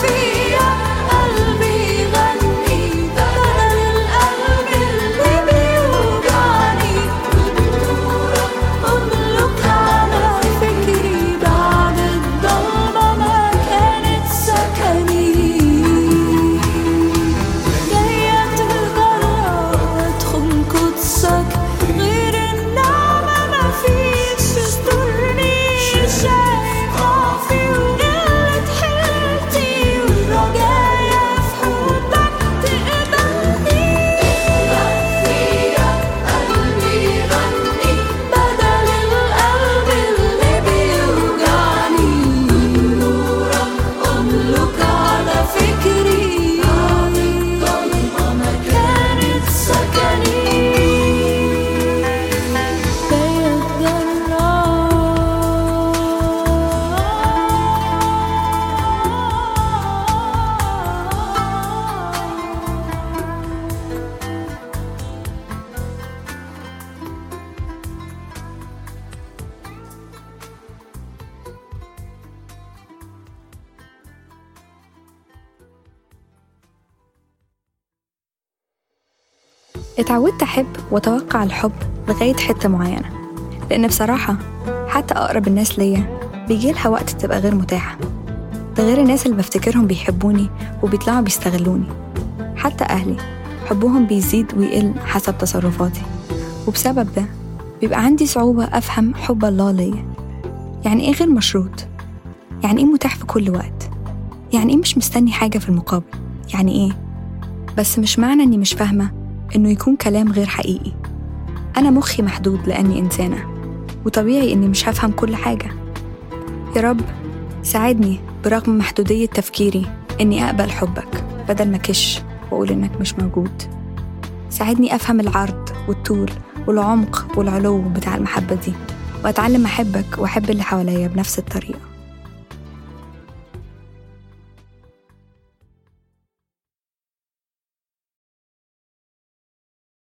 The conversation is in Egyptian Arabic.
فيا قلبي غني بدل القلب اللي بيوجعني نورك أملك على فكري بعد الضلمة ما كانت سكني جاية تجرب أدخل قدسك غير النعمة مفيش تسترني شايف ضعفي وقلة حيلتي والرجايا في حبك تقبلني فيا قلبي غني بدل القلب اللي بيوجعني نورك أملك على فكري الضلمة ما كانت سكني جاية تجرب اتعودت أحب وأتوقع الحب لغاية حتة معينة لأن بصراحة حتى أقرب الناس ليا بيجيلها وقت تبقى غير متاحة ده غير الناس اللي بفتكرهم بيحبوني وبيطلعوا بيستغلوني حتى أهلي حبهم بيزيد ويقل حسب تصرفاتي وبسبب ده بيبقى عندي صعوبة أفهم حب الله ليا يعني إيه غير مشروط؟ يعني إيه متاح في كل وقت؟ يعني إيه مش مستني حاجة في المقابل؟ يعني إيه؟ بس مش معنى إني مش فاهمة إنه يكون كلام غير حقيقي أنا مخي محدود لأني إنسانة وطبيعي إني مش هفهم كل حاجة يا رب ساعدني برغم محدودية تفكيري إني أقبل حبك بدل ما كش وأقول إنك مش موجود ساعدني أفهم العرض والطول والعمق والعلو بتاع المحبة دي وأتعلم أحبك وأحب اللي حواليا بنفس الطريقة